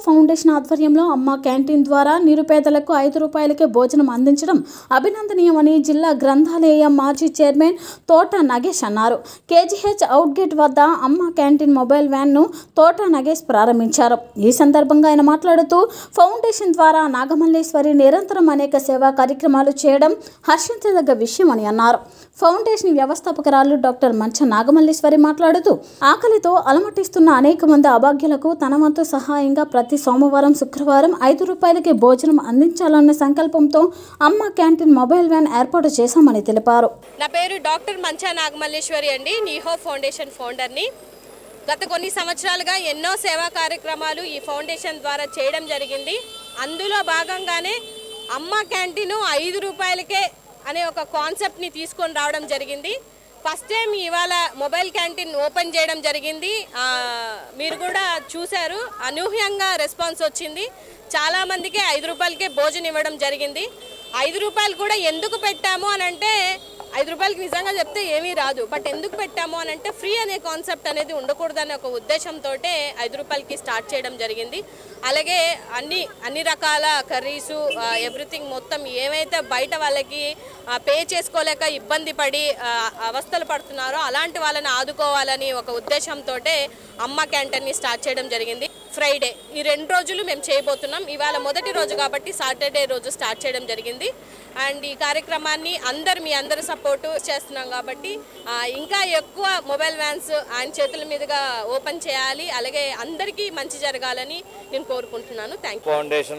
foundation ఆధ్వర్యంలో అమ్మ canteen ద్వారా నిరుపేదలకు ఐదు రూపాయలకే భోజనం అందించడం అభినందనీయమని జిల్లా గ్రంథాలయ మాజీ చైర్మన్ తోట నగేష్ అన్నారు కేజీహెచ్ అవుట్గేట్ వద్ద అమ్మ క్యాంటీన్ మొబైల్ వ్యాన్ను తోట నగేష్ ప్రారంభించారు ఈ సందర్భంగా ఆయన మాట్లాడుతూ ఫౌండేషన్ ద్వారా నాగమల్లేశ్వరి నిరంతరం అనేక సేవా కార్యక్రమాలు చేయడం హర్షించదగ్గ విషయమని అన్నారు ఫౌండేషన్ వ్యవస్థాపకురాలు డాక్టర్ మంచ నాగమల్లేశ్వరి మాట్లాడుతూ ఆకలితో అలమటిస్తున్న అనేక మంది అభాగ్యులకు తన వంతు సహాయంగా ప్రతి సోమవారం శుక్రవారం ఐదు రూపాయలకి భోజనం అందించాలన్న సంకల్పంతో అమ్మ క్యాంటీన్ మొబైల్ వ్యాన్ ఏర్పాటు చేశామని తెలిపారు నా పేరు డాక్టర్ మంచా నాగమల్లేశ్వరి అండి నీహో ఫౌండేషన్ ఫౌండర్ని గత కొన్ని సంవత్సరాలుగా ఎన్నో సేవా కార్యక్రమాలు ఈ ఫౌండేషన్ ద్వారా చేయడం జరిగింది అందులో భాగంగానే అమ్మ క్యాంటీన్ ఐదు రూపాయలకే అనే ఒక కాన్సెప్ట్ని తీసుకొని రావడం జరిగింది ఫస్ట్ టైం ఇవాళ మొబైల్ క్యాంటీన్ ఓపెన్ చేయడం జరిగింది ఆ, మీరు కూడా చూశారు అనూహ్యంగా రెస్పాన్స్ వచ్చింది చాలామందికి ఐదు రూపాయలకే భోజనం ఇవ్వడం జరిగింది ఐదు రూపాయలు కూడా ఎందుకు పెట్టాము అని అంటే ఐదు రూపాయలకి నిజంగా చెప్తే ఏమీ రాదు బట్ ఎందుకు పెట్టాము అని అంటే ఫ్రీ అనే కాన్సెప్ట్ అనేది ఉండకూడదనే ఒక ఉద్దేశంతో ఐదు రూపాయలకి స్టార్ట్ చేయడం జరిగింది అలాగే అన్ని అన్ని రకాల కర్రీసు ఎవ్రీథింగ్ మొత్తం ఏమైతే బయట వాళ్ళకి పే చేసుకోలేక ఇబ్బంది పడి ఆ, అవస్థలు పడుతున్నారో అలాంటి వాళ్ళని ఆదుకోవాలని ఒక ఉద్దేశంతో అమ్మ క్యాంటీన్ని స్టార్ట్ చేయడం జరిగింది ఫ్రైడే ఈ రెండు రోజులు మేము చేయబోతున్నాం ఇవాళ మొదటి రోజు కాబట్టి సాటర్డే రోజు స్టార్ట్ చేయడం జరిగింది అండ్ ఈ కార్యక్రమాన్ని అందరు మీ అందరు సపోర్టు చేస్తున్నాం కాబట్టి ఆ, ఇంకా ఎక్కువ మొబైల్ వ్యాన్స్ ఆయన చేతుల మీదుగా ఓపెన్ చేయాలి అలాగే అందరికీ మంచి జరగాలని నేను కోరుకుంటున్నాను థ్యాంక్ యూ ఫౌండేషన్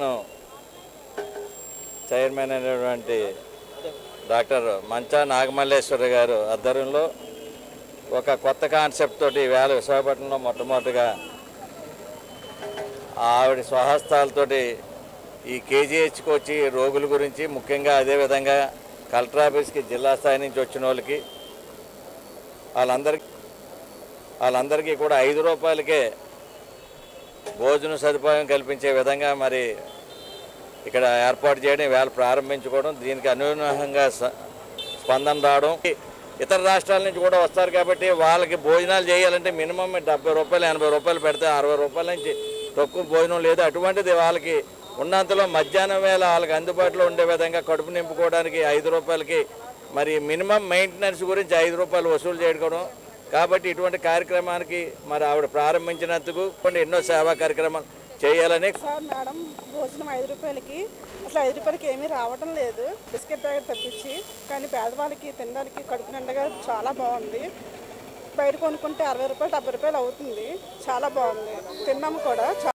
చైర్మన్ అయినటువంటి డాక్టర్ మంచా నాగమల్లేశ్వరి గారు ఆధ్వర్యంలో ఒక కొత్త కాన్సెప్ట్ తోటి వేళ విశాఖపట్నంలో మొట్టమొదటిగా ఆవిడ స్వహస్తాలతోటి ఈ కేజీహెచ్కి వచ్చి రోగుల గురించి ముఖ్యంగా అదేవిధంగా కలెక్టర్ ఆఫీస్కి జిల్లా స్థాయి నుంచి వచ్చిన వాళ్ళకి వాళ్ళందరికీ వాళ్ళందరికీ కూడా ఐదు రూపాయలకే భోజన సదుపాయం కల్పించే విధంగా మరి ఇక్కడ ఏర్పాటు చేయడం వేళ ప్రారంభించుకోవడం దీనికి అనూహ్యంగా స- స్పందన రావడం ఇతర రాష్ట్రాల నుంచి కూడా వస్తారు కాబట్టి వాళ్ళకి భోజనాలు చేయాలంటే మినిమం డెబ్బై రూపాయలు ఎనభై రూపాయలు పెడితే అరవై రూపాయల నుంచి తక్కువ భోజనం లేదు అటువంటిది వాళ్ళకి ఉన్నంతలో మధ్యాహ్నం వేళ వాళ్ళకి అందుబాటులో ఉండే విధంగా కడుపు నింపుకోవడానికి ఐదు రూపాయలకి మరి మినిమం మెయింటెనెన్స్ గురించి ఐదు రూపాయలు వసూలు చేయడం కాబట్టి ఇటువంటి కార్యక్రమానికి మరి ఆవిడ ప్రారంభించినందుకు కొన్ని ఎన్నో సేవా కార్యక్రమాలు చేయాలని సార్ మేడం భోజనం ఐదు రూపాయలకి అసలు ఐదు రూపాయలకి ఏమీ రావడం లేదు బిస్కెట్ ప్యాకెట్ తప్పించి కానీ పేదవాళ్ళకి తినడానికి కడుపు నిండగా చాలా బాగుంది బయట కొనుక్కుంటే అరవై రూపాయలు డెబ్బై రూపాయలు అవుతుంది చాలా బాగుంది తిన్నాము కూడా